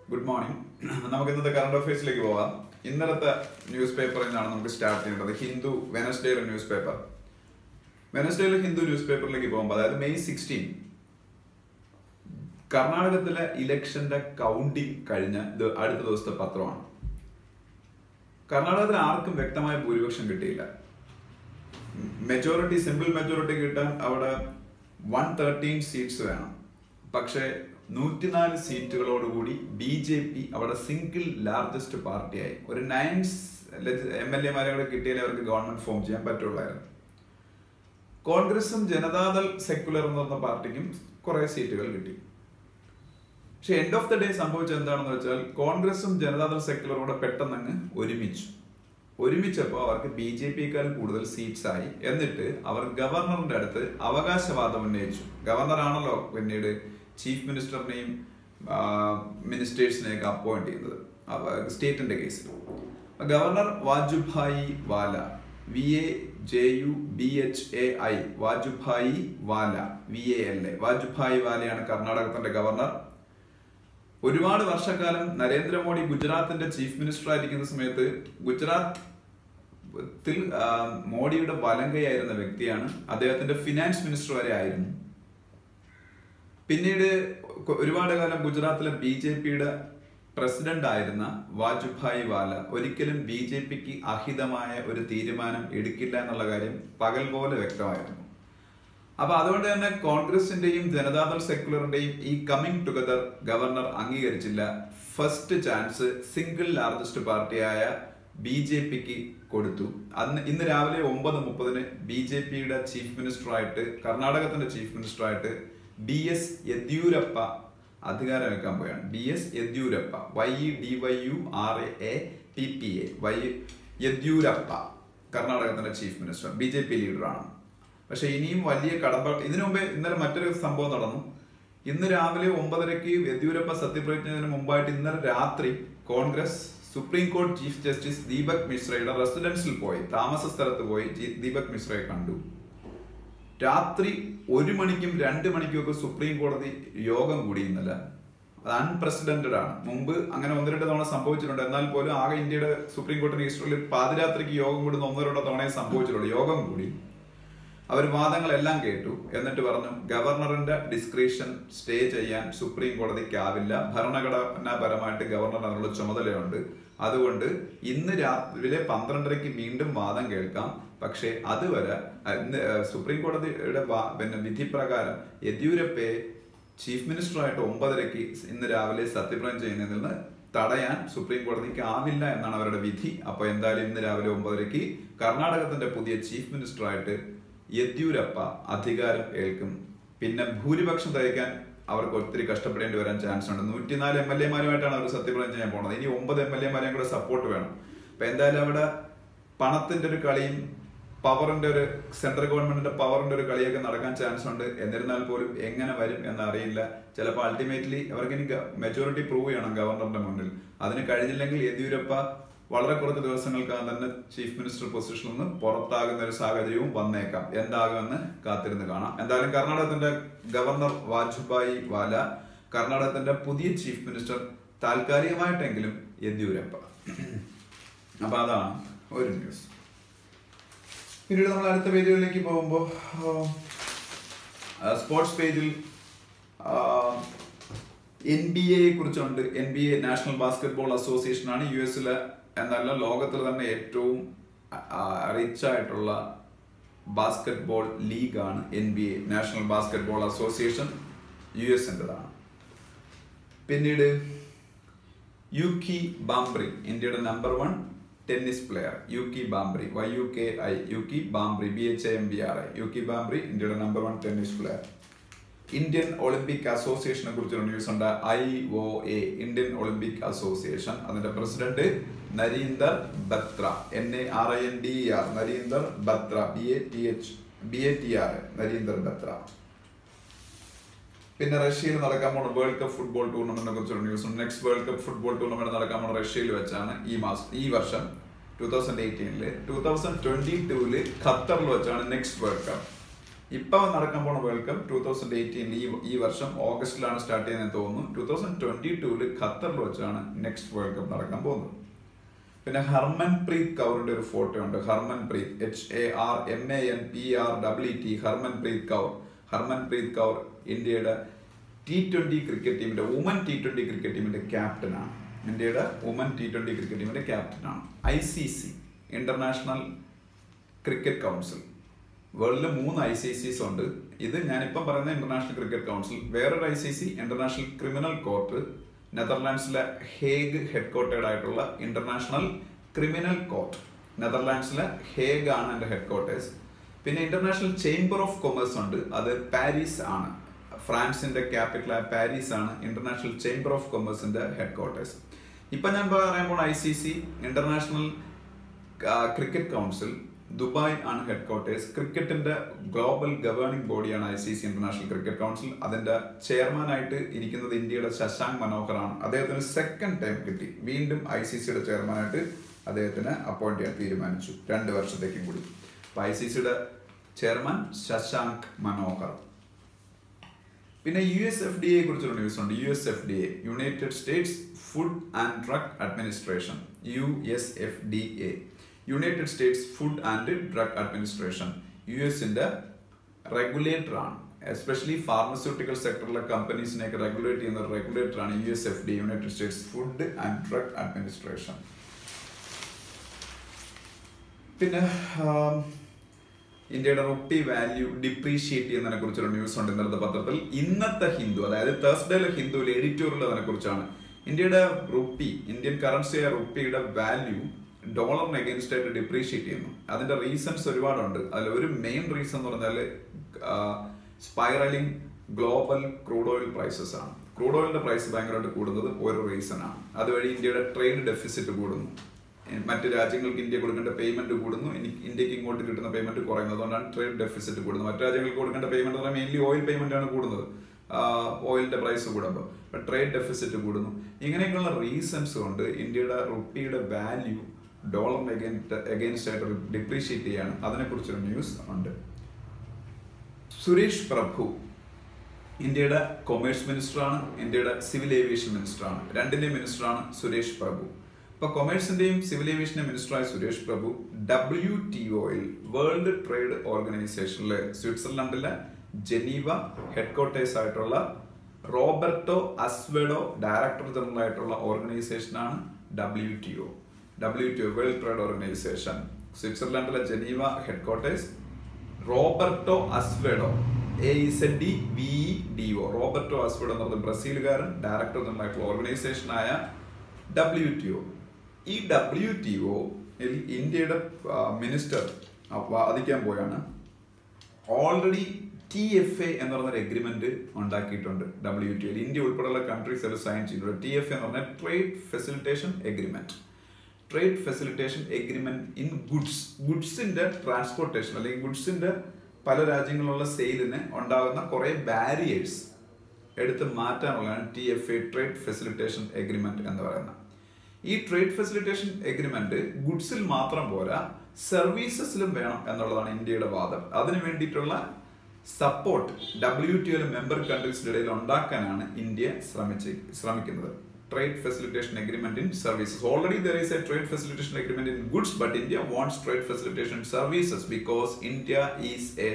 Good morning നമുക്ക് ഇന്നത്തെ current അഫയേഴ്സിലേക്ക് പോവാം ഇന്നലത്തെ ന്യൂസ് പേപ്പറിൽ നിന്നാണ് നമുക്ക് സ്റ്റാർട്ട് ചെയ്യേണ്ടത് ഹിന്ദു വെനസ്ഡേയിലെ ന്യൂസ് പേപ്പർ വെനസ്ഡേയിലെ ഹിന്ദു ന്യൂസ് പേപ്പറിലേക്ക് പോകുമ്പോൾ അതായത് മെയ് സിക്സ്റ്റീൻ കർണാടകത്തിലെ ഇലക്ഷന്റെ കൗണ്ടിങ് കഴിഞ്ഞ ഇത് അടുത്ത ദിവസത്തെ പത്രമാണ് കർണാടകത്തിൽ ആർക്കും വ്യക്തമായ ഭൂരിപക്ഷം കിട്ടിയില്ല മെജോറിറ്റി സിമ്പിൾ മെജോറിറ്റി കിട്ടാൻ അവിടെ വൺ തേർട്ടീൻ സീറ്റ്സ് വേണം പക്ഷേ നൂറ്റിനാല് സീറ്റുകളോടുകൂടി ബി ജെ പി അവിടെ സിംഗിൾ ലാർജസ്റ്റ് പാർട്ടിയായി ഒരു നയൻ എം എൽ എമാരെ കൂടെ കിട്ടിയാലേ അവർക്ക് ഗവൺമെന്റ് ഫോം ചെയ്യാൻ പറ്റുള്ളായിരുന്നു കോൺഗ്രസും ജനതാദൾ സെക്യുലർ എന്ന് പറഞ്ഞ പാർട്ടിക്കും കുറെ സീറ്റുകൾ കിട്ടി പക്ഷെ എൻഡ് ഓഫ് ദ ഡേ സംഭവിച്ചത് എന്താണെന്ന് വെച്ചാൽ കോൺഗ്രസും ജനതാദൾ സെക്യുലറും കൂടെ പെട്ടെന്ന് അങ്ങ് ഒരുമിച്ചു ഒരുമിച്ചപ്പോൾ അവർക്ക് ബി ജെ പിക്കാരും കൂടുതൽ സീറ്റ്സ് ആയി എന്നിട്ട് അവർ ഗവർണറിന്റെ അടുത്ത് അവകാശവാദം ഉന്നയിച്ചു ഗവർണറാണല്ലോ പിന്നീട് ചീഫ് മിനിസ്റ്ററിനെയും മിനിസ്റ്റേഴ്സിനെയൊക്കെ അപ്പോയിന്റ് ചെയ്യുന്നത് സ്റ്റേറ്റിന്റെ കേസിൽ governor Vajubhai Vala V A J U B H A I Vajubhai Vala V A L A Vajubhai വാലയാണ് കർണാടകത്തിന്റെ ഗവർണർ ഒരുപാട് വർഷക്കാലം നരേന്ദ്രമോദി ഗുജറാത്തിന്റെ ചീഫ് മിനിസ്റ്റർ ആയിരിക്കുന്ന സമയത്ത് ഗുജറാത്തിൽ മോഡിയുടെ വലങ്കയായിരുന്ന വ്യക്തിയാണ് അദ്ദേഹത്തിന്റെ ഫിനാൻസ് മിനിസ്റ്റർ വരെ ആയിരുന്നു പിന്നീട് ഒരുപാട് കാലം ഗുജറാത്തിലെ ബി ജെ പിയുടെ പ്രസിഡന്റ് ആയിരുന്ന വാജുഭായ് വാല ഒരിക്കലും ബി ജെ പിക്ക് അഹിതമായ ഒരു തീരുമാനം എടുക്കില്ല എന്നുള്ള കാര്യം പകൽ പോലെ വ്യക്തമായിരുന്നു അപ്പൊ അതുകൊണ്ട് തന്നെ കോൺഗ്രസിന്റെയും ജനതാദൾ സെക്യുലറിന്റെയും ഈ കമ്മിങ് ടുഗദർ ഗവർണർ അംഗീകരിച്ചില്ല ഫസ്റ്റ് ചാൻസ് സിംഗിൾ ലാർജസ്റ്റ് പാർട്ടിയായ ബി ജെ പിക്ക് കൊടുത്തു അന്ന് ഇന്ന് രാവിലെ ഒമ്പത് മുപ്പതിന് ബി ജെ പിയുടെ ചീഫ് മിനിസ്റ്ററായിട്ട് കർണാടകത്തിന്റെ ചീഫ് മിനിസ്റ്ററായിട്ട് ബി എസ് യെദ്യൂരപ്പ അധികാരമേൽക്കാൻ പോയാണ് B S Yediyurappa Y E D Y U R A P P A Y Yediyurappa കർണാടകത്തിന്റെ chief minister B J P ലീഡറാണ് പക്ഷെ ഇനിയും വലിയ കടമ്പ ഇതിനു മുമ്പേ ഇന്നലെ മറ്റൊരു സംഭവം നടന്നു ഇന്ന് രാവിലെ ഒമ്പതരയ്ക്ക് യെദ്യൂരപ്പ സത്യപ്രതിജ്ഞ ചെയ്യുന്നതിന് മുമ്പായിട്ട് ഇന്നലെ രാത്രി കോൺഗ്രസ് സുപ്രീം കോടതി ചീഫ് ജസ്റ്റിസ് ദീപക് മിശ്രയുടെ റെസിഡൻസിൽ പോയി താമസ സ്ഥലത്ത് പോയി ദീപക് മിശ്രയെ കണ്ടു രാത്രി ഒരു മണിക്കും രണ്ട് മണിക്കും ഒക്കെ സുപ്രീം കോടതി യോഗം കൂടി ഇന്നലെ അത് അൺപ്രസിഡന്റഡ് ആണ് മുമ്പ് അങ്ങനെ ഒന്ന് രണ്ട് തവണ സംഭവിച്ചിട്ടുണ്ട് എന്നാൽ പോലും ആകെ ഇന്ത്യയുടെ സുപ്രീം കോടതി ഹിസ്റ്ററിയിൽ പാതിരാത്രിക്ക് യോഗം കൂടുന്ന ഒന്നോ രണ്ടോ തവണയെ സംഭവിച്ചിട്ടുള്ളൂ യോഗം കൂടി അവർ വാദങ്ങളെല്ലാം കേട്ടു എന്നിട്ട് പറഞ്ഞു ഗവർണറിന്റെ ഡിസ്ക്രിപ്ഷൻ സ്റ്റേ ചെയ്യാൻ സുപ്രീം കോടതിക്കാവില്ല ഭരണഘടനാപരമായിട്ട് ഗവർണർ അതിനുള്ള ചുമതലയുണ്ട് അതുകൊണ്ട് ഇന്ന് രാവിലെ പന്ത്രണ്ടരയ്ക്ക് വീണ്ടും വാദം കേൾക്കാം പക്ഷേ അതുവരെ ഇന്ന് സുപ്രീം കോടതിയുടെ പിന്നെ വിധി പ്രകാരം യെദ്യൂരപ്പയെ ചീഫ് മിനിസ്റ്ററായിട്ട് ഒമ്പതരയ്ക്ക് ഇന്ന് രാവിലെ സത്യപ്രതിജ്ഞ ചെയ്യുന്നതിൽ നിന്ന് തടയാൻ സുപ്രീം കോടതിക്ക് ആവില്ല എന്നാണ് അവരുടെ വിധി അപ്പൊ എന്തായാലും ഇന്ന് രാവിലെ ഒമ്പതരയ്ക്ക് കർണാടകത്തിന്റെ പുതിയ ചീഫ് മിനിസ്റ്ററായിട്ട് യെദ്യൂരപ്പ അധികാരം ഏൽക്കും പിന്നെ ഭൂരിപക്ഷം തയ്ക്കാൻ അവർക്ക് ഒത്തിരി കഷ്ടപ്പെടേണ്ടി വരാൻ ചാൻസ് ഉണ്ട് നൂറ്റിനാല് എം എൽ എമാരുമായിട്ടാണ് അവർ സത്യപ്രതിജ്ഞ ചെയ്യാൻ പോകുന്നത് ഇനി ഒമ്പത് എം എൽ എമാരെയും കൂടെ സപ്പോർട്ട് വേണം അപ്പൊ എന്തായാലും അവിടെ പണത്തിന്റെ ഒരു കളിയും പവറിന്റെ ഒരു സെൻട്രൽ ഗവൺമെന്റിന്റെ പവറിന്റെ ഒരു കളിയൊക്കെ നടക്കാൻ ചാൻസ് ഉണ്ട് എന്നിരുന്നാൽ പോലും എങ്ങനെ വരും എന്നറിയില്ല ചിലപ്പോൾ അൾട്ടിമേറ്റ്ലി അവർക്ക് ഇനി മെജോറിറ്റി പ്രൂവ് ചെയ്യണം ഗവർണറിന്റെ മുന്നിൽ അതിന് കഴിഞ്ഞില്ലെങ്കിൽ യെദ്യൂരപ്പ വളരെ കുറച്ച് ദിവസങ്ങൾക്കകം തന്നെ ചീഫ് മിനിസ്റ്റർ പൊസിഷനിൽ നിന്ന് പുറത്താകുന്ന ഒരു സാഹചര്യവും വന്നേക്കാം എന്താകുമെന്ന് കാത്തിരുന്ന് കാണാം എന്തായാലും കർണാടകത്തിന്റെ ഗവർണർ വാജുഭായി വാല കർണാടകത്തിന്റെ പുതിയ ചീഫ് മിനിസ്റ്റർ താൽക്കാലികമായിട്ടെങ്കിലും യെദ്യൂരപ്പ അപ്പൊ അതാണ് ഒരു ന്യൂസ് പിന്നീട് നമ്മൾ അടുത്ത പേജുകളിലേക്ക് പോകുമ്പോൾ സ്പോർട്സ് പേജിൽ എൻ ബി എയെ കുറിച്ചുണ്ട് N B A national basketball association ആണ് യു എസിലെ എന്നല്ല ലോകത്തിൽ തന്നെ ഏറ്റവും റിച്ച് ആയിട്ടുള്ള ബാസ്കറ്റ്ബോൾ ലീഗാണ് N B A national basketball association U എസിൻ്റെതാണ് പിന്നീട് യു കി ബാംബ്രി ഇന്ത്യയുടെ number one tennis player Yuki Bhambri Y U K I Yuki Bhambri B H M B R I Yuki Bhambri ഇന്ത്യയുടെ number one tennis player Indian Olympic അസോസിയേഷനെ കുറിച്ചൊരു news ഉണ്ട് I O A Indian Olympic association അതിന്റെ president Narinder Batra N A R I N D R Narinder Batra B A T H B A T R Narinder Batra പിന്നെ റഷ്യയിൽ നടക്കാൻ പോണ world cup football ടൂർണമെന്റിനെ കുറിച്ചൊരു news ഉണ്ട് next world cup football tournament നടക്കാൻ പോണ റഷ്യയിൽ വെച്ചാണ് ഈ മാസം ഈ വർഷം ടൂ തൗസൻഡ് എയ്റ്റീനില് ടൂ തൗസൻഡ് ട്വന്റി ടൂവില് ഖത്തറിൽ വെച്ചാണ് നെക്സ്റ്റ് വേൾഡ് കപ്പ് ഇപ്പൊ നടക്കാൻ പോണ world cup two thousand eighteen ഈ ഈ വർഷം ഓഗസ്റ്റിലാണ് സ്റ്റാർട്ട് ചെയ്യുന്നത് തോന്നുന്നു ടൂ തൗസൻഡ് ട്വന്റി ടൂല് ഖത്തറിൽ വെച്ചാണ് നെക്സ്റ്റ് വേൾഡ് കപ്പ് നടക്കാൻ പോകുന്നത് പിന്നെ ഹർമൻ പ്രീത് കൗറിന്റെ ഒരു ഫോട്ടോ ഉണ്ട് Harmanpreet H A R M A N P R W T Harmanpreet Kaur Harmanpreet Kaur ഇന്ത്യയുടെ ടി ട്വന്റി ക്രിക്കറ്റ് ടീമിന്റെ വുമൻ ടി ട്വന്റി ക്രിക്കറ്റ് ടീമിന്റെ ക്യാപ്റ്റനാണ് ഇന്ത്യയുടെ വുമൻ ടി ട്വന്റി ക്രിക്കറ്റ് ടീമിന്റെ ക്യാപ്റ്റനാണ് I C C international cricket council വേൾഡിൽ മൂന്ന് ഐ സി സിസ് ഉണ്ട് ഇത് ഞാനിപ്പം പറയുന്ന ഇന്റർനാഷണൽ ക്രിക്കറ്റ് കൗൺസിൽ വേറൊരു I C C international criminal court നെതർലാൻഡ്സിലെ ഹേഗ് ഹെഡ്ക്വാർട്ടേഡ് ആയിട്ടുള്ള ഇന്റർനാഷണൽ ക്രിമിനൽ കോർട്ട് നെതർലാൻഡ്സിലെ ഹേഗ് ആണ് എൻ്റെ ഹെഡ്ക്വാർട്ടേഴ്സ് പിന്നെ ഇന്റർനാഷണൽ ചേംബർ ഓഫ് കൊമേഴ്സ് ഉണ്ട് അത് പാരീസ് ആണ് ഫ്രാൻസിന്റെ ക്യാപിറ്റലായ പാരീസ് ആണ് ഇന്റർനാഷണൽ ചേംബർ ഓഫ് കൊമേഴ്സിന്റെ ഹെഡ്ക്വാർട്ടേഴ്സ് ഇപ്പൊ ഞാൻ പറയാൻ പോണ I C C international cricket council Dubai ആണ് ഹെഡ്ക്വാർട്ടേഴ്സ് ക്രിക്കറ്റിന്റെ ഗ്ലോബൽ ഗവേണിംഗ് ബോഡിയാണ് I C C international cricket council അതിന്റെ ചെയർമാൻ ആയിട്ട് ഇരിക്കുന്നത് ഇന്ത്യയുടെ ശശാങ്ക് മനോഹർ ആണ് അദ്ദേഹത്തിന് സെക്കൻഡ് ടൈം കിട്ടി വീണ്ടും ഐ സി സിയുടെ ചെയർമാനായിട്ട് അദ്ദേഹത്തിന് അപ്പോയിന്റ് ചെയ്യാൻ തീരുമാനിച്ചു രണ്ട് വർഷത്തേക്കും കൂടി അപ്പൊ ഐ സി സിയുടെ ചെയർമാൻ ശശാങ്ക് മനോഹർ പിന്നെ U S F D A കുറിച്ചുള്ള ന്യൂസ് ഉണ്ട് U S F D A united states food and drug administration U S F D A united states food and drug administration U എസിന്റെ regulator ആണ് especially pharmaceutical സെക്ടറിലെ കമ്പനീസിനെയൊക്കെ regulate ചെയ്യുന്ന regulator ആണ് U S F D united states food and drug administration പിന്നെ um, ഇന്ത്യയുടെ rupee value depreciate ചെയ്യുന്നതിനെ കുറിച്ചുള്ള ന്യൂസ് ഉണ്ട് ഇന്നലത്തെ പത്രത്തിൽ ഇന്നത്തെ ഹിന്ദു അതായത് തേഴ്സ്ഡേയിലെ ഹിന്ദുവിൽ എഡിറ്റോറിയൽ അതിനെ കുറിച്ചാണ് ഇന്ത്യയുടെ റുപ്പി ഇന്ത്യൻ കറൻസിയായ റുപ്പിയുടെ വാല്യൂ ഡോളറിന് അഗേൻസ്റ്റ് ആയിട്ട് ഡിപ്രീഷിയേറ്റ് ചെയ്യുന്നു അതിന്റെ റീസൺസ് ഒരുപാടുണ്ട് അതിൽ ഒരു മെയിൻ റീസൺ എന്ന് പറഞ്ഞാൽ spiralling global crude oil prices ആണ് ക്രൂഡ് ഓയിലിന്റെ പ്രൈസ് ഭയങ്കരമായിട്ട് കൂടുന്നത് ഒരു റീസൺ ആണ് അതുവഴി ഇന്ത്യയുടെ ട്രേഡ് ഡെഫിസിറ്റ് കൂടുന്നു ഏഹ് മറ്റ് രാജ്യങ്ങൾക്ക് ഇന്ത്യ കൊടുക്കേണ്ട പേയ്മെന്റ് കൂടുന്നു ഇനി ഇന്ത്യക്ക് ഇങ്ങോട്ട് കിട്ടുന്ന പേയ്മെന്റ് കുറയുന്നത് അതുകൊണ്ടാണ് ട്രേഡ് ഡെഫിസിറ്റ് കൂടുന്നത് മറ്റു രാജ്യങ്ങൾക്ക് കൊടുക്കേണ്ട പേയ്മെന്റ് എന്ന് പറഞ്ഞാൽ മെയിൻലി ഓയിൽ പേയ്മെന്റ് ആണ് കൂടുന്നത് ഓയിലിന്റെ പ്രൈസ് കൂടുമ്പോൾ ട്രേഡ് ഡെഫിസിറ്റ് കൂടുന്നു ഇങ്ങനെയൊക്കെയുള്ള റീസൺസ് കൊണ്ട് ഇന്ത്യയുടെ റുപ്പിയുടെ വാല്യൂ ഡോളറിന് അഗേൻസ്റ്റ് ആയിട്ട് ഡിപ്രീഷിയേറ്റ് ചെയ്യാണ് അതിനെക്കുറിച്ചൊരു ന്യൂസ് ഉണ്ട് സുരേഷ് പ്രഭു ഇന്ത്യയുടെ കൊമേഴ്സ് മിനിസ്റ്ററാണ് ഇന്ത്യയുടെ സിവിൽ ഏവിയേഷൻ മിനിസ്റ്ററാണ് രണ്ടിന്റെയും മിനിസ്റ്ററാണ് സുരേഷ് പ്രഭു ഇപ്പൊ കൊമേഴ്സിന്റെയും സിവിൽ ഏവിയേഷന്റെ മിനിസ്റ്ററായ സുരേഷ് പ്രഭു ഡബ്ല്യു ടി ഒയിൽ വേൾഡ് ട്രേഡ് ഓർഗനൈസേഷനിലെ സ്വിറ്റ്സർലൻഡിലെ ജനീവ ഹെഡ്ക്വാർട്ടേഴ്സ് ആയിട്ടുള്ള റോബർട്ടോ അസ്വെഡോ ഡയറക്ടർ ജനറൽ ആയിട്ടുള്ള ഓർഗനൈസേഷനാണ് W T O W T O world trade organization സ്വിറ്റ്സർലൻഡിലെ Geneva headquarters Roberto Azevedo A Z D V D O Roberto Azevedo എന്ന് പറഞ്ഞ ബ്രസീലുകാരൻ ഡയറക്ടർ ജനറൽ ആയിട്ടുള്ള ഓർഗനൈസേഷനായ ഡബ്ല്യു ടി ഒ ഈ ഡബ്ല്യു ടി ഒ ഇന്ത്യയുടെ മിനിസ്റ്റർ വാദിക്കാൻ പോയാണ് ഓൾറെഡി ടി എഫ് എ എന്ന് പറഞ്ഞൊരു എഗ്രിമെന്റ് ഉണ്ടാക്കിയിട്ടുണ്ട് ഡബ്ല്യു ടി ഒയിൽ ഇന്ത്യ ഉൾപ്പെടെയുള്ള കൺട്രീസ് എല്ലാം സൈൻ ചെയ്തിട്ടുണ്ട് ടി എഫ് എ എന്ന് പറഞ്ഞാൽ trade facilitation agreement trade facilitation agreement in goods ഗുഡ്സിന്റെ ട്രാൻസ്പോർട്ടേഷൻ അല്ലെങ്കിൽ ഗുഡ്സിന്റെ പല രാജ്യങ്ങളിലുള്ള സെയിലിന് ഉണ്ടാകുന്ന കുറെ ബാരിയേഴ്സ് എടുത്ത് മാറ്റാനുള്ളതാണ് T F A trade facilitation agreement എന്ന് പറയുന്നത് ഈ ട്രേഡ് ഫെസിലിറ്റേഷൻ എഗ്രിമെന്റ് ഗുഡ്സിൽ മാത്രം പോരാ സർവീസസിലും വേണം എന്നുള്ളതാണ് ഇന്ത്യയുടെ വാദം അതിനു വേണ്ടിയിട്ടുള്ള support W T L member കൺട്രീസിന്റെ ഇടയിൽ ഉണ്ടാക്കാനാണ് ഇന്ത്യ ശ്രമിച്ച് ശ്രമിക്കുന്നത് trade facilitation agreement in services already there is a trade facilitation agreement in goods but India wants trade facilitation services because India is a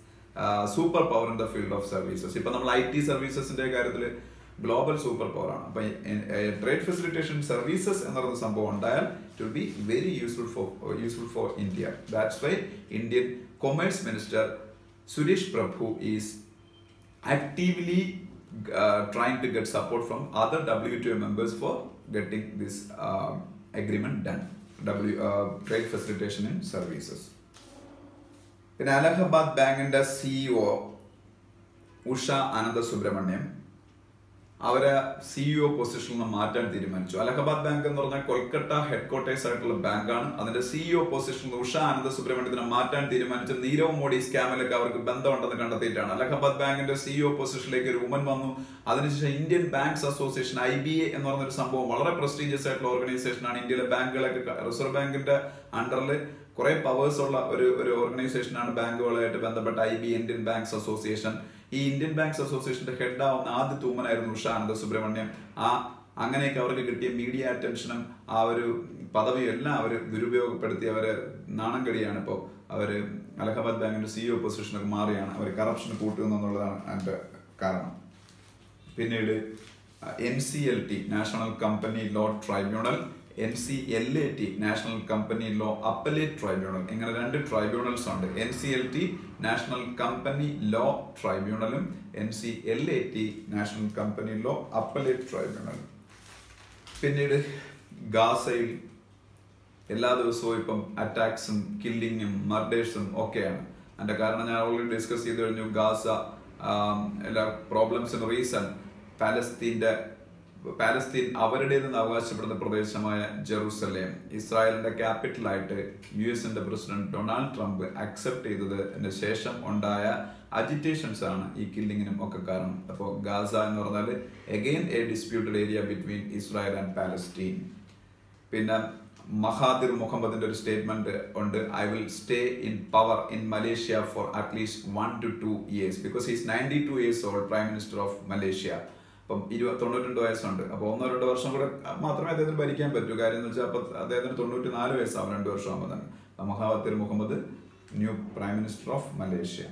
super power in the field of services ഇപ്പൊ നമ്മൾ I T സർവീസസിന്റെ കാര്യത്തിൽ global super power ആണ് അപ്പൊ trade facilitation services എന്ന് പറയുന്ന സംഭവം ഉണ്ടായാൽ it will be very useful for useful for India that's why Indian commerce minister Suresh Prabhu is actively uh, trying to get support from other WTO members for getting this uh, agreement done. W uh, trade facilitation in services. പിന്നെ അലഹബാദ് ബാങ്കിന്റെ CEO Usha അനന്ത സുബ്രഹ്മണ്യം അവരെ CEO പൊസിഷനിൽ നിന്ന് മാറ്റാൻ തീരുമാനിച്ചു Allahabad bank എന്ന് പറഞ്ഞാൽ Kolkata headquarters ആയിട്ടുള്ള ബാങ്കാണ് അതിന്റെ സിഇഒ പൊസിഷനിൽ ഉഷ ആനന്ദ സുബ്രഹ്മണ്യത്തിനെ മാറ്റാൻ തീരുമാനിച്ച നീരവ് മോഡി സ്കാമിലൊക്കെ അവർക്ക് ബന്ധമുണ്ടെന്ന് കണ്ടെത്തിയിട്ടാണ് അലഹബാദ് ബാങ്കിന്റെ സിഇഒ പൊസിഷനിലേക്ക് ഒരു വുമൻ വന്നു അതിനുശേഷം Indian banks association I B A എന്ന് പറഞ്ഞൊരു സംഭവം വളരെ പ്രസ്റ്റീജിയസ് ആയിട്ടുള്ള ഓർഗനൈസേഷൻ ആണ് ഇന്ത്യയിലെ ബാങ്കുകളൊക്കെ റിസർവ് ബാങ്കിന്റെ അണ്ടറിൽ കുറെ പവേഴ്സ് ഉള്ള ഒരു ഒരു ഓർഗനൈസേഷനാണ് ബാങ്കുകളായിട്ട് ബന്ധപ്പെട്ട I B Indian banks association ഈ ഇന്ത്യൻ ബാങ്ക്സ് അസോസിയേഷന്റെ ഹെഡ് ആവുന്ന ആദ്യ തൂമനായിരുന്നു ഉഷ ആനന്ദ സുബ്രഹ്മണ്യം ആ അങ്ങനെയൊക്കെ അവർക്ക് കിട്ടിയ മീഡിയ അറ്റൻഷനും ആ ഒരു പദവിയും എല്ലാം അവർ ദുരുപയോഗപ്പെടുത്തി അവര് നാണം കെടിയാണ് ഇപ്പോൾ അവര് അലഹബാദ് ബാങ്കിന്റെ സിഇഒ പൊസിഷനൊക്കെ മാറിയാണ് അവർ കറപ്ഷൻ കൂട്ടുന്നു എന്നുള്ളതാണ് അതിന്റെ കാരണം പിന്നീട് N C L T national company law tribunal N C L A T national company law appellate tribunal ഇങ്ങനെ രണ്ട് ട്രൈബ്യൂണൽസ് ഉണ്ട് N C L T national company law ട്രൈബ്യൂണലും N C L A T national company law appellate ട്രൈബ്യൂണലും പിന്നീട് ഗാസയിൽ എല്ലാ ദിവസവും ഇപ്പം അറ്റാക്സും കില്ലിങ്ങും മർഡേഴ്സും ഒക്കെയാണ് അതിന്റെ കാരണം ഞാൻ ഓൾറെഡി ഡിസ്കസ് ചെയ്ത് കഴിഞ്ഞു ഗാസ ആം, എല്ലാ പ്രോബ്ലംസിന് റീസൺ പാലസ്തീന്റെ പാലസ്തീൻ അവരുടേതെന്ന് അവകാശപ്പെടുന്ന പ്രദേശമായ ജെറൂസലേം ഇസ്രായേലിന്റെ ക്യാപിറ്റലായിട്ട് യു എസിന്റെ പ്രസിഡന്റ് ഡൊണാൾഡ് ട്രംപ് അക്സെപ്റ്റ് ചെയ്തതിന് ശേഷം ഉണ്ടായ അജിറ്റേഷൻസ് ആണ് ഈ കില്ലിങ്ങിനും ഒക്കെ കാരണം അപ്പോൾ ഗാസ എന്ന് പറഞ്ഞാൽ again a disputed area between Israel and Palestine പിന്നെ മഹാദിർ മുഹമ്മദിന്റെ ഒരു സ്റ്റേറ്റ്മെന്റ് ഉണ്ട് I will stay in power in Malaysia for at least one two two years because he's ninety two years old prime minister of Malaysia അപ്പം ഇരുപത് തൊണ്ണൂറ്റി വയസ്സുണ്ട് അപ്പോൾ ഒന്നോ രണ്ടോ വർഷം കൂടെ മാത്രമേ അദ്ദേഹത്തിന് ഭരിക്കാൻ പറ്റൂ കാര്യം എന്ന് വെച്ചാൽ അപ്പോൾ അദ്ദേഹത്തിന് തൊണ്ണൂറ്റി നാല് വയസ്സാവും രണ്ട് വർഷം ആകുമ്പോൾ തന്നെ അപ്പോൾ Mahathir Mohamad new prime minister of Malaysia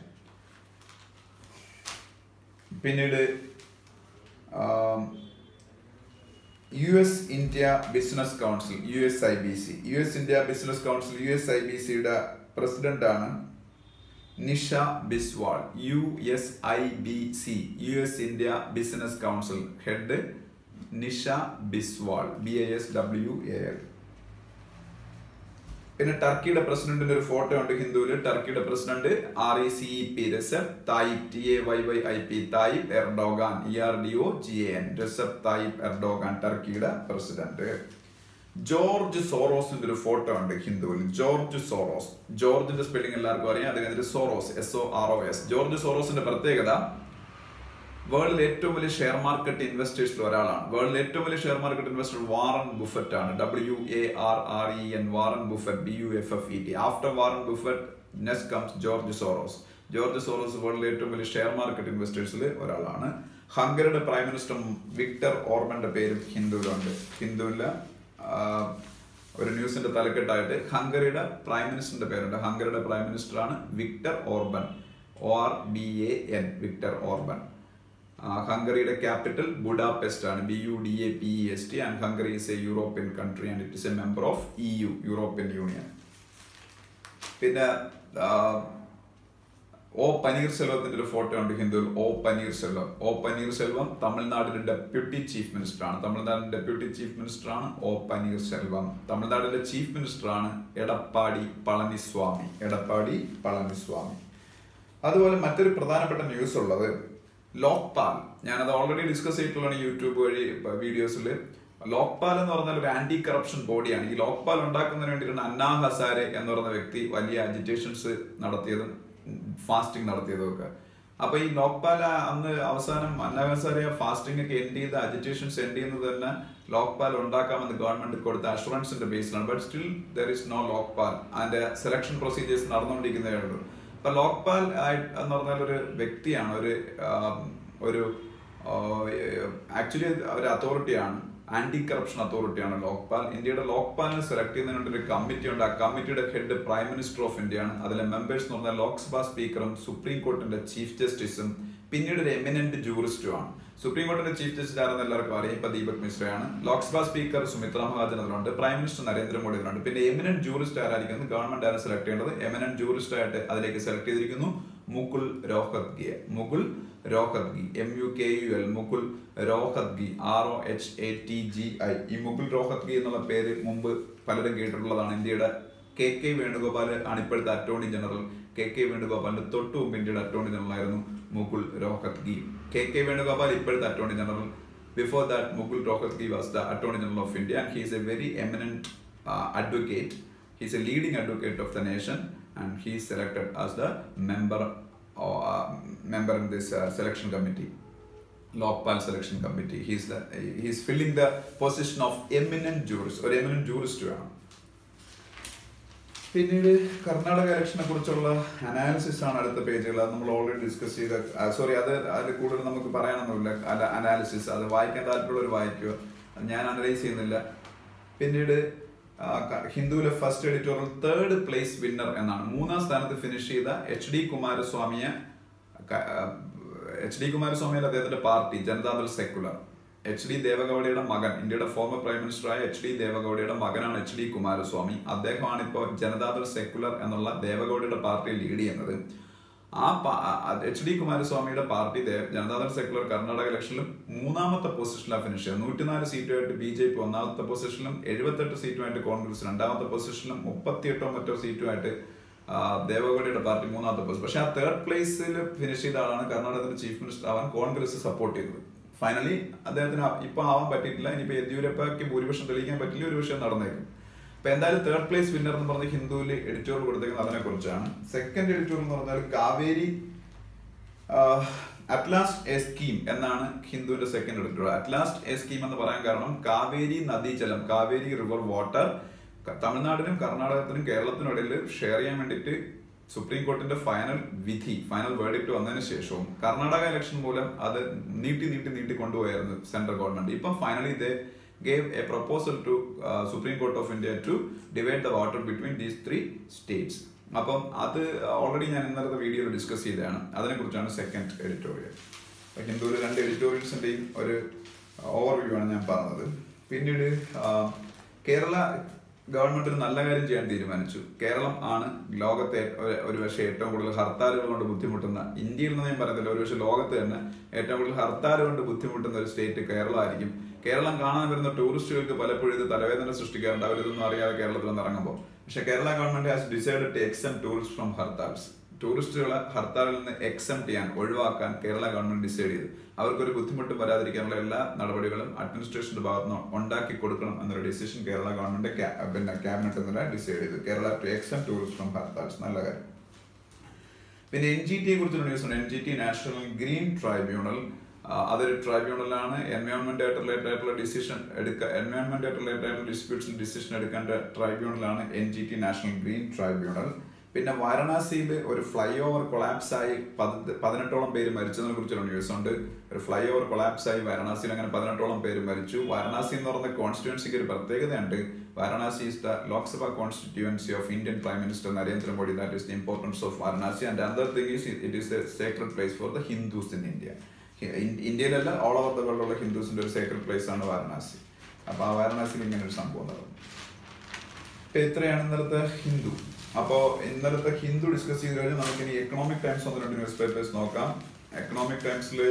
പിന്നീട് um, U S India business council U S I B C U S India business council U S I B സിയുടെ പ്രസിഡന്റ് ആണ് Nisha Biswal U S I B C U S India business council head Nisha Biswal B A S W A L പിന്നെ ടർക്കിയുടെ പ്രസിഡന്റിന്റെ ഒരു photo ഉണ്ട് ഹിന്ദുവില് ടർക്കിയുടെ president R E C E P രസെപ് Tayyip T A Y Y I P Tayyip Erdogan E R D O G A N Recep Tayyip Erdogan ടർക്കിയുടെ president George സോറോസിന്റെ ഒരു ഫോട്ടോ ഉണ്ട് ഹിന്ദുവിൽ ജോർജ് സോറോസ് ജോർജിന്റെ spelling എല്ലാവർക്കും അറിയാം അദ്ദേഹത്തിന്റെ Soros S O R O S George സോറോസിന്റെ പ്രത്യേകത വേൾഡിലെ ഏറ്റവും വലിയ ഷെയർ മാർക്കറ്റ് ഇൻവെസ്റ്റേഴ്സിൽ ഒരാളാണ് വേൾഡിലെ ഏറ്റവും വലിയ share market investor Warren Buffett ആണ് W A R R E N Warren Buffett B U F F E T after Warren Buffett next comes George Soros George Soros വേൾഡിലെ ഏറ്റവും വലിയ ഷെയർ മാർക്കറ്റ് ഇൻവെസ്റ്റേഴ്സിൽ ഒരാളാണ് ഹംഗറിയുടെ പ്രൈം മിനിസ്റ്റർ വിക്ടർ ഓർബന്റെ പേരും ഹിന്ദുവിലുണ്ട് ഹിന്ദുവിലെ ഒരു ന്യൂസിന്റെ തലക്കെട്ടായിട്ട് ഹംഗറിയുടെ പ്രൈം മിനിസ്റ്ററിന്റെ പേരുണ്ട് ഹംഗറിയുടെ പ്രൈം മിനിസ്റ്റർ ആണ് Viktor Orban O R B A N Viktor Orban ah, ഹംഗറിയുടെ ക്യാപിറ്റൽ ബുഡാപെസ്റ്റ് ആണ് B U D A P E S T and Hungary is a European country and it is a member of E U European union പിന്നെ ah, O പനീർസെൽവത്തിന്റെ ഒരു photo ഉണ്ട് ഹിന്ദുവിൽ O Panneerselvam O Panneerselvam തമിഴ്നാടിന്റെ deputy chief minister ആണ് തമിഴ്നാടിന്റെ deputy chief minister ആണ് O Panneerselvam തമിഴ്നാടിന്റെ ചീഫ് മിനിസ്റ്റർ ആണ് എടപ്പാടി പളനിസ്വാമി എടപ്പാടി പളനിസ്വാമി അതുപോലെ മറ്റൊരു പ്രധാനപ്പെട്ട ന്യൂസ് ഉള്ളത് ലോക്പാൽ ഞാനത് ഓൾറെഡി ഡിസ്കസ് ചെയ്തിട്ടുള്ളതാണ് യൂട്യൂബ് വഴി വീഡിയോസിൽ ലോക്പാൽ എന്ന് പറഞ്ഞാൽ ഒരു ആന്റി കറപ്ഷൻ ബോഡിയാണ് ഈ ലോക്പാൽ ഉണ്ടാക്കുന്നതിന് വേണ്ടിയിട്ടാണ് അന്നാ ഹസാരെ എന്ന് പറയുന്ന വ്യക്തി വലിയ അജിറ്റേഷൻസ് നടത്തിയതും ഫാസ്റ്റിംഗ് നടത്തിയതും ഒക്കെ അപ്പൊ ഈ ലോക്പാൽ അന്ന് അവസാനം അന്നാ ഹസാരെ ഫാസ്റ്റിംഗ് ഒക്കെ എൻഡ് ചെയ്ത് അജിറ്റേഷൻസ് എൻഡ് ചെയ്യുന്നത് തന്നെ ലോക്പാൽ ഉണ്ടാക്കാമെന്ന് ഗവൺമെന്റ് കൊടുത്ത അഷുറൻസിന്റെ ബേസിലാണ് but still there is no Lokpal അതിന്റെ സെലക്ഷൻ പ്രൊസീജിയേഴ്സ് നടന്നുകൊണ്ടിരിക്കുന്നതേ ഉള്ളൂ അപ്പൊ ലോക്പാൽ ആയി- എന്ന് പറഞ്ഞാൽ ഒരു വ്യക്തിയാണ് ഒരു ആം, ഒരു ആക്ച്വലി ഒരു അതോറിറ്റിയാണ് ആന്റി കറപ്ഷൻ അതോറിറ്റിയാണ് ലോക്പാൽ ഇന്ത്യയുടെ ലോക്പാലിനെ സെലക്ട് ചെയ്യുന്നതിന് വേണ്ടി ഒരു കമ്മിറ്റി ഉണ്ട് ആ കമ്മിറ്റിയുടെ head prime minister of India ആണ് അതിലെ മെമ്പേഴ്സ് എന്ന് പറഞ്ഞാൽ ലോക്സഭാ സ്പീക്കറും സുപ്രീം കോർട്ടിന്റെ ചീഫ് ജസ്റ്റിസും പിന്നീട് ഒരു എമിനന്റ് ജൂറിസ്റ്റും ആണ് സുപ്രീം കോടതിയുടെ ചീഫ് ജസ്റ്റിസ് ആണെന്ന് എല്ലാവർക്കും അറിയാം ഇപ്പൊ ദീപക് മിശ്രയാണ് ലോക്സഭാ സ്പീക്കർ സുമിത്ര മഹാജൻ അതിലുണ്ട് പ്രൈം മിനിസ്റ്റർ നരേന്ദ്രമോദി അതിലുണ്ട് പിന്നെ എമിനന്റ് ജൂറിസ്റ്റ് ആരായിരിക്കും ഗവൺമെന്റ് ആണ് സെലക്ട് ചെയ്യേണ്ടത് എമിനന്റ് ജൂറിസ്റ്റ് ആയിട്ട് അതിലേക്ക് സെലക്ട് ചെയ്തിരിക്കുന്നു മുകുൾ രോഹത്ഗിയെ Mukul Rohatgi M U K U L Mukul Rohatgi R O H A T G I ഈ മുകുൾ രോഹത്ഗി എന്നുള്ള പേര് മുമ്പ് പലരും കേട്ടിട്ടുള്ളതാണ് ഇന്ത്യയുടെ കെ കെ വേണുഗോപാൽ ആണ് ഇപ്പോഴത്തെ അറ്റോർണി ജനറൽ കെ കെ വേണുഗോപാലിന്റെ തൊട്ടു മുമ്പ് ഇന്ത്യയുടെ അറ്റോർണി ജനറൽ ആയിരുന്നു മുകുൾ രോഹത്ഗി കെ കെ വേണുഗോപാൽ ഇപ്പോഴത്തെ attorney general Before that, Mukul Rohatgi was the Attorney General of India, and he is a very eminent uh, advocate. He is a leading advocate of the nation, and he is selected as the member or uh, member in this uh, selection committee. Lokpal selection committee. He's the he's filling the position of eminent jurist or eminent jurist വേണം പിന്നീട് കർണാടക ഇലക്ഷനെ കുറിച്ചുള്ള analysis ആണ് അടുത്ത പേജുകൾ അത് നമ്മൾ already discuss ചെയ്ത sorry അത് അതിൽ കൂടുതൽ നമുക്ക് പറയാനൊന്നുമില്ല അല്ല അനാലിസിസ് അത് വായിക്കാൻ താല്പര്യമുള്ളവർ വായിക്കുക അത് ഞാൻ അനലൈസ് ചെയ്യുന്നില്ല പിന്നീട് ആ, ക- ഹിന്ദുവിലെ first editorial third place winner എന്നാണ് മൂന്നാം സ്ഥാനത്ത് ഫിനിഷ് ചെയ്ത എച്ച് ഡി കുമാരസ്വാമിയെ ക- ആ, എച്ച് ഡി കുമാരസ്വാമിയുടെ അദ്ദേഹത്തിന്റെ party Janata Dal secular H D ദേവഗൌഡയുടെ മകൻ ഇന്ത്യയുടെ ഫോർമർ പ്രൈം മിനിസ്റ്ററായ എച്ച് ഡി ദേവഗൌഡയുടെ മകനാണ് എച്ച് ഡി കുമാരസ്വാമി അദ്ദേഹമാണ് ഇപ്പോൾ ജനതാദൾ സെക്കുലർ എന്നുള്ള ദേവഗൌഡയുടെ പാർട്ടി ലീഡ് ചെയ്യുന്നത് ആ എച്ച് ഡി കുമാരസ്വാമിയുടെ പാർട്ടി ദേ- ജനതാദൾ സെക്കുലർ കർണാടക ഇലക്ഷനിലും മൂന്നാമത്തെ പൊസിഷനിലാണ് ഫിനിഷ് ചെയ്തത് നൂറ്റിനാല് സീറ്റുമായിട്ട് ബി ജെ പി ഒന്നാമത്തെ പൊസിഷനിലും എഴുപത്തെട്ട് സീറ്റുമായിട്ട് കോൺഗ്രസ് രണ്ടാമത്തെ പൊസിഷനിലും മുപ്പത്തിയെട്ടോ മറ്റോ സീറ്റുമായിട്ട് ആ, ദേവഗൌഡയുടെ പാർട്ടി മൂന്നാമത്തെ പൊസിഷൻ പക്ഷെ ആ തേർഡ് പ്ലേസിൽ ഫിനിഷ് ചെയ്ത ആളാണ് കർണാടകത്തിന്റെ ചീഫ് മിനിസ്റ്റർ ആവാൻ കോൺഗ്രസ് സപ്പോർട്ട് ചെയ്തത് ഫൈനലി അദ്ദേഹത്തിന് ഇപ്പൊ ആവാൻ പറ്റിയിട്ടില്ല ഇനിയിപ്പോ യെദ്യൂരപ്പയ്ക്ക് ഭൂരിപക്ഷം തെളിയിക്കാൻ പറ്റില്ല ഒരു വിഷയം നടന്നേക്കും അപ്പൊ എന്തായാലും തേർഡ് പ്ലേസ് വിന്നർ എന്ന് പറഞ്ഞ് ഹിന്ദുവിൽ എഡിറ്റോറിയൽ കൊടുത്തേക്കുന്നത് അതിനെ കുറിച്ചാണ് സെക്കൻഡ് എഡിറ്റോറിയൽ എന്ന് പറഞ്ഞാൽ കാവേരി അറ്റ്ലാസ്റ്റ് എ സ്കീം എന്നാണ് ഹിന്ദുവിന്റെ second editorial at last a scheme എന്ന് പറയാൻ കാരണം കാവേരി നദീജലം കാവേരി റിവർ വാട്ടർ തമിഴ്നാടിനും കർണാടകത്തിനും കേരളത്തിനും ഇടയിൽ ഷെയർ ചെയ്യാൻ വേണ്ടിയിട്ട് സുപ്രീം കോർട്ടിന്റെ ഫൈനൽ വിധി ഫൈനൽ വേർഡിക്റ്റ് വന്നതിന് ശേഷവും കർണാടക ഇലക്ഷൻ മൂലം അത് നീട്ടി നീട്ടി നീട്ടി കൊണ്ടുപോയായിരുന്നു സെൻട്രൽ ഗവൺമെന്റ് ഇപ്പം ഫൈനലി ഇത് gave a proposal to supreme court of India to divide the water between these three states അപ്പം അത് ഓൾറെഡി ഞാൻ ഇന്നലത്തെ വീഡിയോയിൽ ഡിസ്കസ് ചെയ്തതാണ് അതിനെക്കുറിച്ചാണ് സെക്കൻഡ് എഡിറ്റോറിയൽ ഹിന്ദുവിൽ രണ്ട് എഡിറ്റോറിയൽസിന്റെയും ഒരു ഓവർവ്യൂ ആണ് ഞാൻ പറഞ്ഞത് പിന്നീട് ആ, കേരള ഗവൺമെന്റ് ഒരു നല്ല കാര്യം ചെയ്യാൻ തീരുമാനിച്ചു കേരളം ആണ് ലോകത്തെ ഒരു- ഒരു പക്ഷേ ഏറ്റവും കൂടുതൽ ഹർത്താലുകൾ കൊണ്ട് ബുദ്ധിമുട്ടുന്ന ഇന്ത്യയിൽ നിന്ന് ഞാൻ പറയുന്നില്ല ഒരു പക്ഷേ ലോകത്ത് തന്നെ ഏറ്റവും കൂടുതൽ ഹർത്താൽ കൊണ്ട് ബുദ്ധിമുട്ടുന്ന ഒരു സ്റ്റേറ്റ് കേരളമായിരിക്കും കേരളം കാണാൻ വരുന്ന ടൂറിസ്റ്റുകൾക്ക് പലപ്പോഴും ഇത് തലവേദന സൃഷ്ടിക്കാറുണ്ട് അവരിതൊന്നും അറിയാതെ കേരളത്തിൽ നിന്ന് ഇറങ്ങുമ്പോൾ പക്ഷേ Kerala government has decide to exempt tourist from hartals ടൂറിസ്റ്റുകളെ ഹർത്താലിൽ നിന്ന് എക്സം ചെയ്യാൻ ഒഴിവാക്കാൻ കേരള ഗവൺമെന്റ് ഡിസൈഡ് ചെയ്തു അവർക്കൊരു ബുദ്ധിമുട്ടും വരാതിരിക്കാനുള്ള എല്ലാ നടപടികളും അഡ്മിനിസ്ട്രേഷന്റെ ഭാഗത്ത് നിന്ന് ഉണ്ടാക്കി കൊടുക്കണം എന്നൊരു ഡിസിഷൻ കേരള ഗവൺമെന്റ് ക്യാ- പിന്നെ ക്യാബിനറ്റ് ഇന്നലെ ഡിസൈഡ് ചെയ്തു Kerala to exempt tourist from hartals നല്ല കാര്യം പിന്നെ എൻ ജി ടിയെ കുറിച്ചുള്ള ന്യൂസ് ഉണ്ട് N G T national green tribunal ആ, അതൊരു ട്രൈബ്യൂണലാണ് എൻവയോൺമെന്റ് ആയിട്ട് റിലേറ്റഡ് ആയിട്ടുള്ള ഡിസിഷൻ എടുക്കുക എൻവയോൺമെന്റ് ആയിട്ട് റിലേറ്റഡ് ആയിട്ടുള്ള ഡിസ്പ്യൂട്ട്സിൽ ഡിസിഷൻ എടുക്കേണ്ട ട്രൈബ്യൂണലാണ് N G T national green tribunal പിന്നെ വാരണാസിയിൽ ഒരു ഫ്ലൈ ഓവർ കൊളാപ്സ് ആയി പത് പതിനെട്ടോളം പേര് മരിച്ചതിനെ കുറിച്ചുള്ള ന്യൂസ് ഉണ്ട് ഒരു ഫ്ലൈ ഓവർ കൊളാപ്സ് ആയി വാരണാസിയിൽ അങ്ങനെ പതിനെട്ടോളം പേര് മരിച്ചു വാരണാസി എന്ന് പറയുന്ന കോൺസ്റ്റിറ്റ്യുവൻസിക്ക് ഒരു പ്രത്യേകതയുണ്ട് Varanasi is the Lok Sabha constituency of Indian prime minister Narendra Modi that is the importance of Varanasi and another thing is it is a sacred place for the Hindus in India ഇന്ത്യയിലല്ല ഓൾ ഓവർ ദ വേൾഡ് ഉള്ള ഹിന്ദുസിന്റെ ഒരു സേക്രഡ് പ്ലേസ് ആണ് വാരണാസി അപ്പൊ ആ വാരണാസിയിൽ ഇങ്ങനെ ഒരു സംഭവം നടന്നു അപ്പൊ ഇത്രയാണ് ഇന്നലത്തെ ഹിന്ദു അപ്പോ ഇന്നലത്തെ ഹിന്ദു ഡിസ്കസ് ചെയ്ത് കഴിഞ്ഞാൽ നമുക്ക് ഇനി എക്കണോമിക് ടൈംസ് ഒന്ന് രണ്ട് ന്യൂസ് പേപ്പേഴ്സ് നോക്കാം എക്കണോമിക് ടൈംസിൽ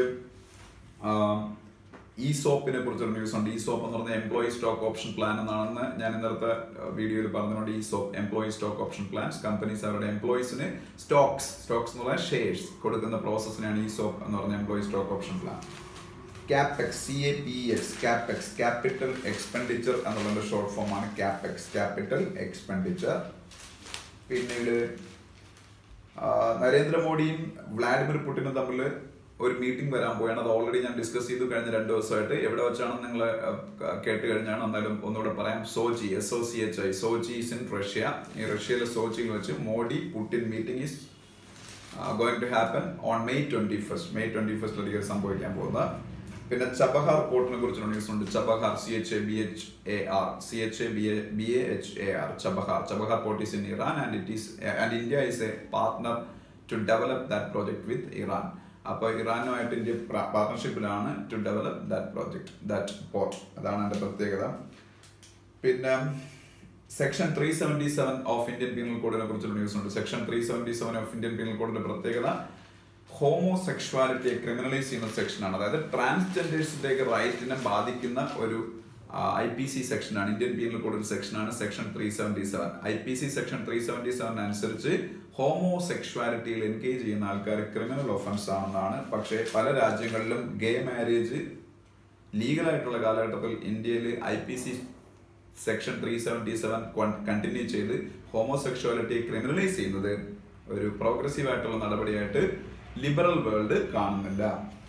ഈ സോപ്പിനെ കുറിച്ചൊരു ന്യൂസ് ഉണ്ട് ഈ സോപ്പ് എന്ന് പറഞ്ഞാൽ എംപ്ലോയി സ്റ്റോക്ക് ഓപ്ഷൻ പ്ലാൻ എന്നാണെന്ന് ഞാൻ ഇന്നലത്തെ വീഡിയോയിൽ പറഞ്ഞുകൊണ്ട് ഈ ESOP employee stock option plans companies അവരുടെ എംപ്ലോയീസിന് സ്റ്റോക്സ് സ്റ്റോക്സ് എന്ന് പറഞ്ഞാൽ ഷെയർസ് കൊടുക്കുന്ന പ്രോസസ്സിനാണ് ഈ സോപ്പ് എന്ന് പറഞ്ഞ employee stock option plan capex C A P X capex capital expenditure എന്നുള്ളതിന്റെ ഷോർട്ട് ഫോം ആണ് ക്യാപെക്സ് ക്യാപിറ്റൽ എക്സ്പെൻഡിച്ചർ പിന്നീട് ആ, നരേന്ദ്രമോദിയും വ്ളാഡിമിർ പുടിനും തമ്മിൽ ഒരു മീറ്റിംഗ് വരാൻ പോയാണ് അത് ഓൾറെഡി ഞാൻ ഡിസ്കസ് ചെയ്തു കഴിഞ്ഞ രണ്ട് ദിവസമായിട്ട് എവിടെ വെച്ചാണെന്ന് നിങ്ങൾ കേട്ട് കഴിഞ്ഞാണ് എന്നാലും ഒന്നുകൂടെ പറയാം Sochi S O C H I Sochi is in Russia ഈ റഷ്യയിലെ സോജിയിൽ വെച്ച് Modi Putin meeting is going to happen on May twenty first May twenty ഫസ്റ്റിലേക്ക് സംഭവിക്കാൻ പോകുന്നത് പിന്നെ ചബഹാർ പോർട്ടിനെ കുറിച്ചുള്ള ന്യൂസ് ഉണ്ട് Chabahar C H A B H A R C H A B A B A H A R Chabahar Chabahar port is in Iran and it is and India is A partner to develop that project with Iran അപ്പോൾ ഇറാനുമായിട്ട് India പാർട്ണർഷിപ്പിലാണ് to develop that project that port അതാണ് എൻ്റെ പ്രത്യേകത പിന്നെ section three seventy seven of Indian penal കോഡിനെ കുറിച്ചുള്ള news ഉണ്ട് section three seventy seven of Indian penal കോഡിന്റെ പ്രത്യേകത ഹോമോസെക്ഷുവാലിറ്റിയെ ക്രിമിനലൈസ് ചെയ്യുന്ന സെക്ഷനാണ് അതായത് ട്രാൻസ്ജെൻഡേഴ്സിന്റെയൊക്കെ റൈറ്റിനെ ബാധിക്കുന്ന ഒരു ഐ പി സി സെക്ഷനാണ് ഇന്ത്യൻ പീനൽ കോഡിൽ സെക്ഷനാണ് section three seventy seven I P C section three seventy seven അനുസരിച്ച് ഹോമോസെക്ഷുവാലിറ്റിയിൽ എൻഗേജ് ചെയ്യുന്ന ആൾക്കാർ ക്രിമിനൽ ഒഫൻസ് ആണെന്നാണ് പക്ഷേ പല രാജ്യങ്ങളിലും ഗേ മാരേജ് ലീഗലായിട്ടുള്ള കാലഘട്ടത്തിൽ ഇന്ത്യയിൽ I P C section three seventy seven continue ചെയ്ത് ഹോമോസെക്ഷുവാലിറ്റി ക്രിമിനലൈസ് ചെയ്യുന്നത് ഒരു പ്രോഗ്രസീവ് ആയിട്ടുള്ള നടപടിയായിട്ട് ലിബറൽ വേൾഡ് കാണുന്നില്ല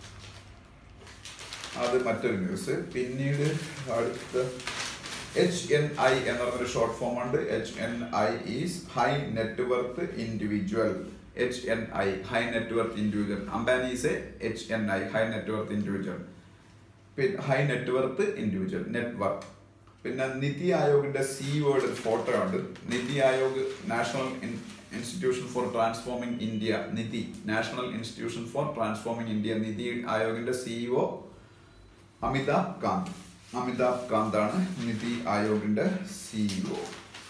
അത് മറ്റൊരു ന്യൂസ് പിന്നീട് അടുത്ത എച്ച് എൻ ഐ എന്ന് പറഞ്ഞൊരു ഷോർട്ട് ഫോം ഉണ്ട് H N I is high net worth individual H N I high net worth individual Ambani is a H N I high net worth individual high net worth individual network പിന്നെ നിതി ആയോഗിന്റെ സി വേർഡ് photo ഉണ്ട് NITI Aayog national institution for transforming India NITI national institution for transforming India NITI ആയോഗിന്റെ CEO Amitabh Kant Amitabh Kant ആണ് നിതി ആയോഗിന്റെ CEO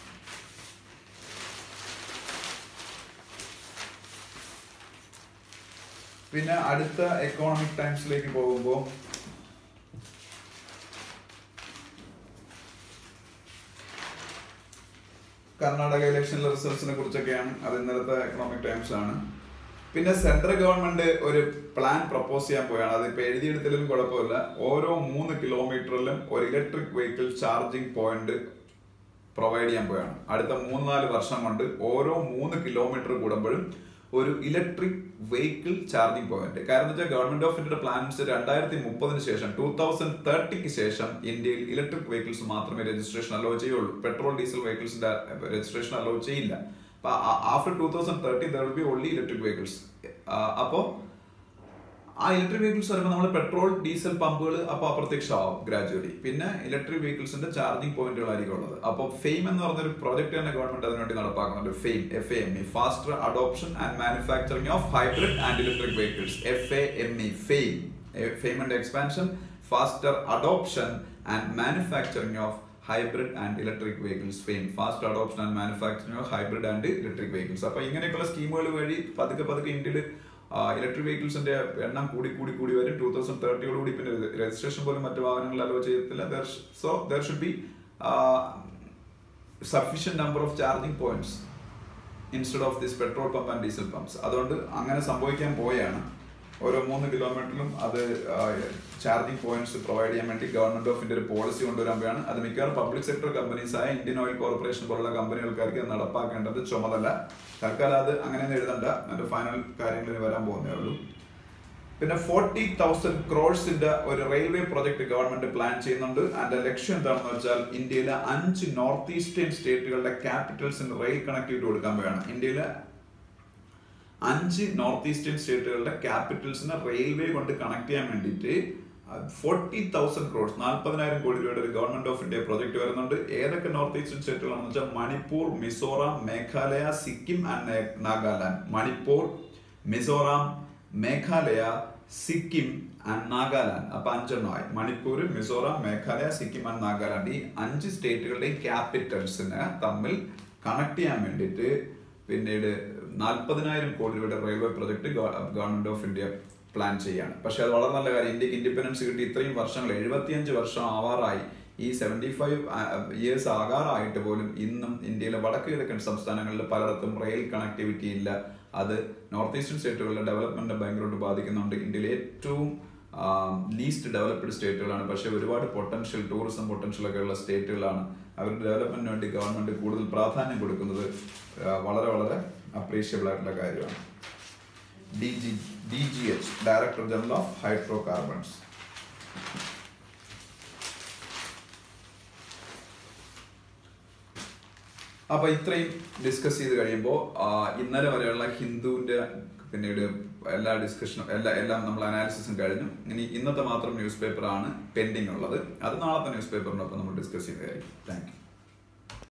പിന്നെ അടുത്ത എക്കോണമിക് ടൈംസിലേക്ക് പോകുമ്പോൾ കർണാടക ഇലക്ഷനിലെ റിസൾട്ട്സിനെ കുറിച്ചൊക്കെയാണ് അത് ഇന്നലത്തെ എക്കണോമിക് ടൈംസ് ആണ് പിന്നെ സെൻട്രൽ ഗവൺമെന്റ് ഒരു പ്ലാൻ പ്രപ്പോസ് ചെയ്യാൻ പോയാണ് അത് ഇപ്പൊ എഴുതിയെടുത്തതിലും കുഴപ്പമില്ല ഓരോ മൂന്ന് കിലോമീറ്ററിലും ഒരു electric vehicle charging point provide ചെയ്യാൻ പോയാണ് അടുത്ത മൂന്ന് നാല് വർഷം കൊണ്ട് ഓരോ മൂന്ന് കിലോമീറ്റർ കൂടുമ്പോഴും ഒരു ഇലക്ട്രിക് വെഹിക്കിൾ ചാർജിംഗ് പോയിന്റ് കാരണം വെച്ചാൽ ഗവൺമെന്റ് ഓഫ് ഇന്ത്യയുടെ പ്ലാൻസ് രണ്ടായിരത്തി മുപ്പതിന് ശേഷം ടൂ തൗസൻഡ് തേർട്ടിക്ക് ശേഷം ഇന്ത്യയിൽ ഇലക്ട്രിക് വെഹിക്കിൾസ് മാത്രമേ രജിസ്ട്രേഷൻ അലോ ചെയ്യുള്ളൂ പെട്രോൾ ഡീസൽ വെഹിക്കിൾസിന്റെ രജിസ്ട്രേഷൻ അലോ ചെയ്യില്ല അപ്പൊ after two thousand thirty there will be only electric vehicles അപ്പോൾ ആ ഇലക്ട്രിക് വെഹിക്കിൾസ് വരുമ്പോൾ നമ്മൾ പെട്രോൾ ഡീസൽ പമ്പുകൾ അപ്പോൾ അപ്രത്യക്ഷമാവും ഗ്രാജുവലി പിന്നെ ഇലക്ട്രിക് വെഹിക്കിൾസിന്റെ ചാർജിംഗ് പോയിന്റുകളായിരിക്കും ഉള്ളത് അപ്പോൾ ഫെയിം എന്ന് പറഞ്ഞൊരു പ്രോജക്റ്റ് തന്നെ ഗവൺമെന്റ് അതിനുവേണ്ടി നടപ്പാക്കുന്നുണ്ട് FAME F A M E faster adoption and manufacturing of hybrid and electric vehicles F A M E FAME FAME and expansion faster adoption and manufacturing of hybrid and electric vehicles FAME fast adoption and manufacturing of hybrid and electric vehicles അപ്പോൾ ഇങ്ങനെയൊക്കെയുള്ള സ്കീമുകൾ വഴി പതുക്കെ പതുക്കെ ഇന്ത്യയിൽ electric വെഹിക്കിൾസിന്റെ എണ്ണം കൂടി കൂടി കൂടി വരും ടൂ തൗസൻഡ് തേർട്ടിയോടുകൂടി പിന്നെ രജിസ്ട്രേഷൻ പോലും മറ്റു വാഹനങ്ങൾ അലോ ചെയ്യത്തില്ല so there should be sufficient number of charging points instead of this petrol pump and diesel pumps അതുകൊണ്ട് അങ്ങനെ സംഭവിക്കാൻ പോയാണ് ഓരോ മൂന്ന് കിലോമീറ്ററിലും അത് ചാർജിംഗ് പോയിന്റ്സ് പ്രൊവൈഡ് ചെയ്യാൻ വേണ്ടി ഗവൺമെന്റ് ഓഫ് ഇന്ത്യ ഒരു പോളിസി കൊണ്ടുവരാൻ പോയാണ് അത് മിക്കവാറും പബ്ലിക് സെക്ടർ കമ്പനീസ് ആയ ഇന്ത്യൻ ഓയിൽ കോർപ്പറേഷൻ പോലുള്ള കമ്പനികൾക്കാർക്ക് നടപ്പാക്കേണ്ടത് ചുമതല തൽക്കാലം അത് അങ്ങനെ എഴുതണ്ട അതിന്റെ ഫൈനൽ കാര്യങ്ങളിൽ വരാൻ പോകുന്നേ ഉള്ളൂ പിന്നെ ഫോർട്ടി തൗസൻഡ് ക്രോഡ്സിന്റെ ഒരു റെയിൽവേ പ്രൊജക്ട് ഗവൺമെന്റ് പ്ലാൻ ചെയ്യുന്നുണ്ട് അതിന്റെ ലക്ഷ്യം എന്താണെന്ന് വെച്ചാൽ ഇന്ത്യയിലെ അഞ്ച് നോർത്ത് ഈസ്റ്റേൺ സ്റ്റേറ്റുകളുടെ ക്യാപിറ്റൽസിന് റെയിൽ കണക്ടിവിറ്റി കൊടുക്കാൻ വേണം ഇന്ത്യയിലെ അഞ്ച് നോർത്ത് ഈസ്റ്റേൺ സ്റ്റേറ്റുകളുടെ ക്യാപിറ്റൽസിനെ റെയിൽവേ കൊണ്ട് കണക്ട് ചെയ്യാൻ വേണ്ടിയിട്ട് ഫോർട്ടി തൗസൻഡ് ക്രോഡ്സ് നാൽപ്പതിനായിരം കോടി രൂപയുടെ ഒരു ഗവൺമെന്റ് ഓഫ് ഇന്ത്യ പ്രോജക്ട് വരുന്നുണ്ട് ഏതൊക്കെ നോർത്ത് ഈസ്റ്റേൺ സ്റ്റേറ്റുകളാണെന്ന് വെച്ചാൽ മണിപ്പൂർ മിസോറാം മേഘാലയ സിക്കിം ആൻഡ് നാഗാലാൻഡ് മണിപ്പൂർ മിസോറാം മേഘാലയ സിക്കിം ആൻഡ് നാഗാലാൻഡ് അപ്പൊ അഞ്ചെണ്ണമായി മണിപ്പൂർ മിസോറാം മേഘാലയ സിക്കിം ആൻഡ് നാഗാലാൻഡ് ഈ അഞ്ച് സ്റ്റേറ്റുകളുടെയും ക്യാപിറ്റൽസിനെ തമ്മിൽ കണക്ട് ചെയ്യാൻ വേണ്ടിയിട്ട് പിന്നീട് നാൽപ്പതിനായിരം കോടി രൂപയുടെ railway project government of India plan ചെയ്യാണ് പക്ഷെ അത് വളരെ നല്ല കാര്യം ഇന്ത്യക്ക് ഇൻഡിപെൻഡൻസ് കിട്ടി ഇത്രയും വർഷങ്ങൾ എഴുപത്തിയഞ്ച് വർഷം ആവാറായി ഈ സെവൻറ്റി ഫൈവ് ഇയേഴ്സ് ആകാറായിട്ട് പോലും ഇന്നും ഇന്ത്യയിലെ വടക്ക് കിഴക്കൻ സംസ്ഥാനങ്ങളിൽ പലയിടത്തും റെയിൽ കണക്ടിവിറ്റി ഇല്ല അത് നോർത്ത് ഈസ്റ്റേൺ സ്റ്റേറ്റുകളുടെ ഡെവലപ്മെന്റ് ഭയങ്കരമായിട്ട് ബാധിക്കുന്നുണ്ട് ഇന്ത്യയിലെ ഏറ്റവും ലീസ്റ്റ് ഡെവലപ്ഡ് സ്റ്റേറ്റുകളാണ് പക്ഷേ ഒരുപാട് പൊട്ടൻഷ്യൽ ടൂറിസം പൊട്ടൻഷ്യൽ ഒക്കെ ഉള്ള സ്റ്റേറ്റുകളാണ് അവരുടെ ഡെവലപ്മെന്റിന് വേണ്ടി ഗവൺമെന്റ് കൂടുതൽ പ്രാധാന്യം കൊടുക്കുന്നത് വളരെ വളരെ അപ്രീഷ്യബിൾ ആയിട്ടുള്ള കാര്യമാണ് D G D G H director general of hydrocarbons അപ്പൊ ഇത്രയും ഡിസ്കസ് ചെയ്ത് കഴിയുമ്പോൾ ഇന്നലെ വരെയുള്ള ഹിന്ദുവിന്റെ പിന്നീട് എല്ലാ ഡിസ്കഷനും എല്ലാ എല്ലാം നമ്മൾ അനാലിസിസും കഴിഞ്ഞു ഇനി ഇന്നത്തെ മാത്രം ന്യൂസ് പേപ്പർ ആണ് പെൻഡിങ് ഉള്ളത് അത് നാളത്തെ ന്യൂസ് പേപ്പറിനൊപ്പം നമ്മൾ ഡിസ്കസ് ചെയ്തതായിരിക്കും താങ്ക് യു